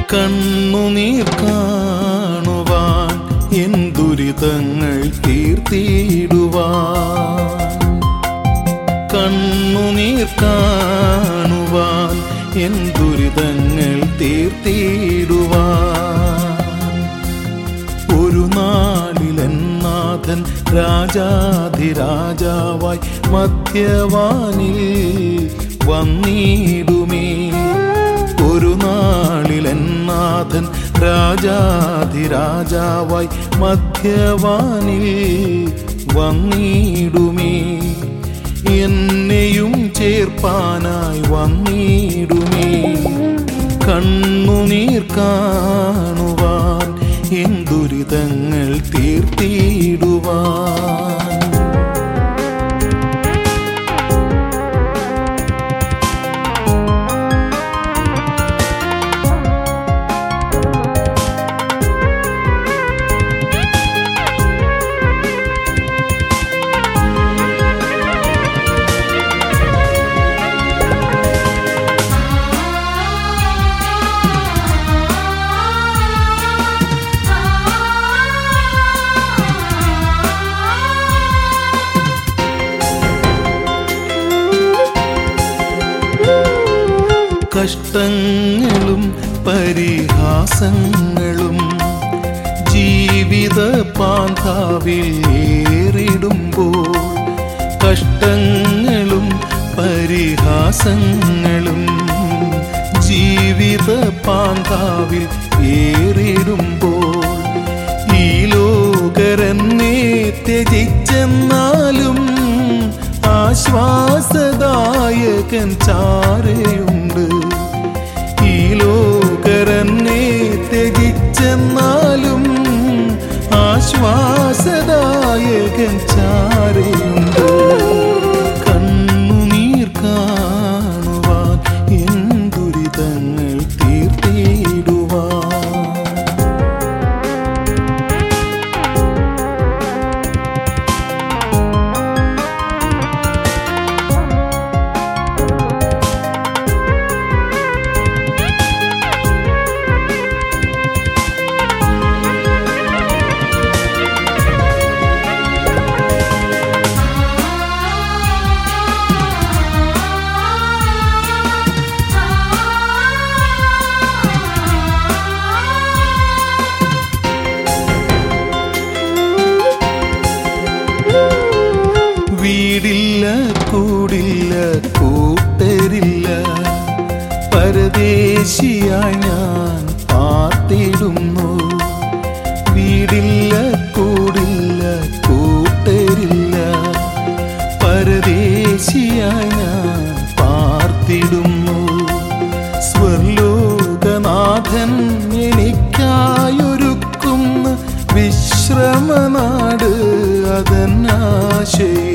കണ്ണുനീർ കാണുവാൻ എൻ ദുരിതങ്ങൾ തീർത്തിടുവാൻ കണ്ണുനീർ കാണുവാൻ എൻ ദുരിതങ്ങൾ തീർത്തിടുവാൻ ഒരു നാളിലെന്നാഥൻ രാജാധിരാജാവായി മധ്യവാനിൽ വന്നിടുമേ ഒരു നാളിലെന്നാഥൻ രാജാധിരാജാവായി മധ്യവാനിൽ വന്നിടുമേ എന്നെയും ചേർപ്പാനായി വന്നിടുമേ കണ്ണുനീർ കാണുവാൻ എൻ ദുരിതങ്ങൾ തീർത്തിടുവാൻ കഷ്ടങ്ങളും പരിഹാസങ്ങളും ജീവിത പാന്താവിൽ ഏറിടുമ്പോൾ കഷ്ടങ്ങളും പരിഹാസങ്ങളും ജീവിത പാന്താവിൽ ഏറിടുമ്പോൾ ഈ ലോകരന്നെ ത്യജിച്ചെന്നാലും ആശ്വാസദായകൻ ചാരയുണ്ട് ഈ ലോകരന്നെ ത്യജിച്ചെന്നാലും ആശ്വാസദായകൻ ചാരയുണ്ട് കണ്ണുനീർ കാണുവാൻ എൻ ദുരിതങ്ങൾ തീർത്തിടുവാൻ വീടില്ല കൂടില്ല കൂട്ടരില്ല പരദേശിയായി ഞാൻ പാർത്തിടുന്നു വീടില്ല കൂടില്ല കൂട്ടരില്ല പരദേശിയായി ഞാൻ പാർത്തിടുന്നു സ്വർലോകനാഥൻ എനിക്കായൊരുക്കുന്ന വിശ്രമനാട് അതന്നാശേ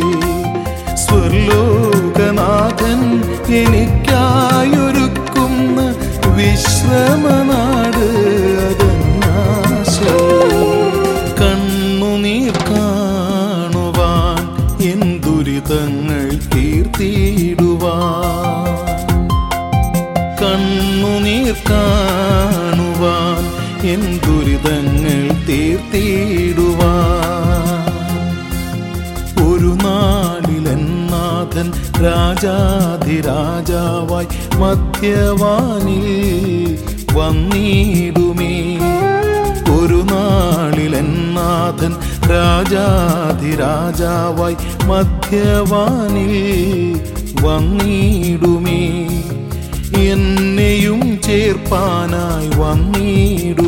സ്വർലോകനാഥൻ എനിക്കായൊരുക്കുന്ന വിശ്രമനാട് അതന്നാശേ കണ്ണുനീർ കാണുവാൻ എൻ ദുരിതങ്ങൾ തീർത്തിടുവാൻ കണ്ണുനീർ കാണുവാൻ എൻ ദുരിതങ്ങൾ തീർത്തിടുവാൻ ഒരു നാളിലെന്നാഥൻ രാജാധിരാജാവായി മധ്യവാനിൽ വന്നിടുമേ ഒരു നാളിലെന്നാഥൻ രാജാധിരാജാവായി മധ്യവാനിൽ വന്നിടുമേ എന്നെയും ചേർപ്പാനായി വന്നിടും